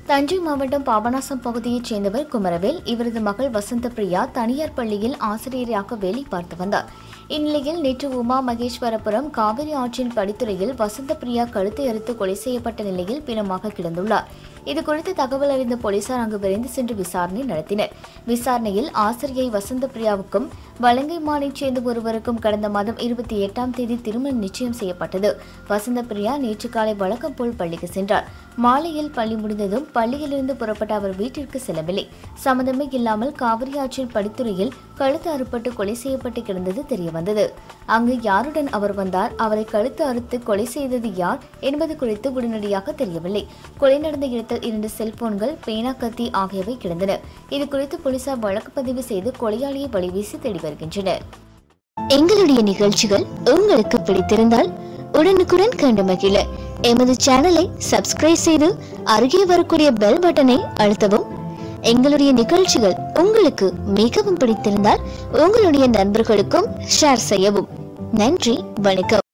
தஞ்சை மாவட்டம் பாபநாசம் பகுதியைச் சேர்ந்தவர் குமரவேல் இவரது மகள் வசந்த பிரியா தனியார் பள்ளியில் ஆசிரியராக வேலை பார்த்து வந்தார் இந்நிலையில் நேற்று உமா மகேஸ்வரபுரம் காவிரி ஆற்றின் படித்துறையில் வசந்த பிரியா கழுத்தை அறுத்து கொலை செய்யப்பட்ட நிலையில் பிணமாக கிடந்துள்ளார் இதுகுறித்து தகவல் அறிந்த போலீசார் அங்கு விரைந்து சென்று விசாரணை நடத்தினர் விசாரணையில் ஆசிரியை வசந்த பிரியாவுக்கும் வலங்கைமானைச் சேர்ந்த ஒருவருக்கும் கடந்த மாதம் இருபத்தி எட்டாம் தேதி திருமணம் நிச்சயம் செய்யப்பட்டது வசந்த பிரியா நேற்று காலை வழக்கம் போல் பள்ளிக்கு சென்றார் மாலையில் பள்ளி முடிந்ததும் பள்ளியிலிருந்து புறப்பட்ட அவர் வீட்டிற்கு செல்லவில்லை சம்மதமே இல்லாமல் காவிரி ஆற்றில் படித்துறையில் கழுத்து அறுப்பட்டு கொலை செய்யப்பட்டு கிடந்தது தெரியவந்தது அங்கு யாருடன் அவர் வந்தார் அவரை கழுத்து அறுத்து கொலை செய்தது யார் என்பது குறித்து உடனடியாக தெரியவில்லை கொலை நடந்த இடத்தில் இரண்டு செல்போன்கள் பேனா கத்தி ஆகியவை கிடந்தன இது குறித்து போலீசார் வழக்கு பதிவு செய்து கொலையாளியை வழிவீசி தேடி வருகின்றனர் எங்களுடைய நிகழ்ச்சிகள் உங்களுக்கு பிடித்திருந்தால் உடனுக்குடன் கண்டு மகிழ எமது சேனலை சப்ஸ்கிரைப் செய்து அருகே வரக்கூடிய பெல் பட்டனை அழுத்தவும் எங்களுடைய நிகழ்ச்சிகள் உங்களுக்கு மிகவும் பிடித்திருந்தால் உங்களுடைய நண்பர்களுக்கும் ஷேர் செய்யவும் நன்றி வணக்கம்